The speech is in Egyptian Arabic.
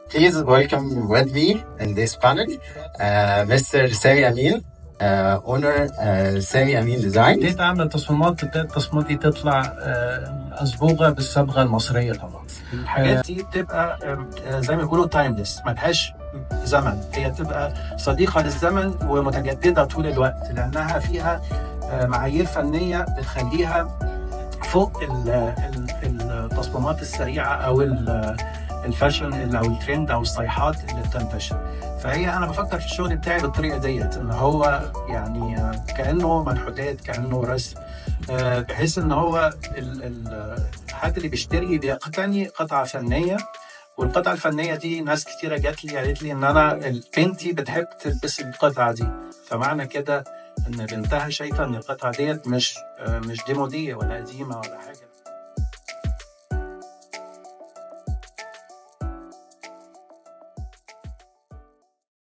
Please welcome with me in this panel uh, Mr. Sami Amin, uh, owner uh, Sami Amin Design. ليه تعمل تصميمات تبدا التصميمات دي تطلع آه، اصبوغه بالصبغه المصريه طبعا الحاجات دي تبقى آه، زي ما بيقولوا تايمليس ملهاش زمن هي تبقى صديقه للزمن ومتجدده طول الوقت لانها فيها آه، معايير فنيه بتخليها فوق ال- ال- التصميمات السريعه او ال- الفاشن او الترند او الصيحات اللي بتنتشر فهي انا بفكر في الشغل بتاعي بالطريقه ديت ان هو يعني آه، كانه منحوتات كانه رسم آه، بحيث ان هو ال- ال- حد اللي بيشتري بيقتني قطعه فنيه والقطعه الفنيه دي ناس كتيره جات لي قالت لي ان انا بنتي بتحب تلبس القطعه دي فمعنى كده ان بنتها شايفه ان القطعه ديت مش آه، مش ديموديه ولا قديمه ولا حاجه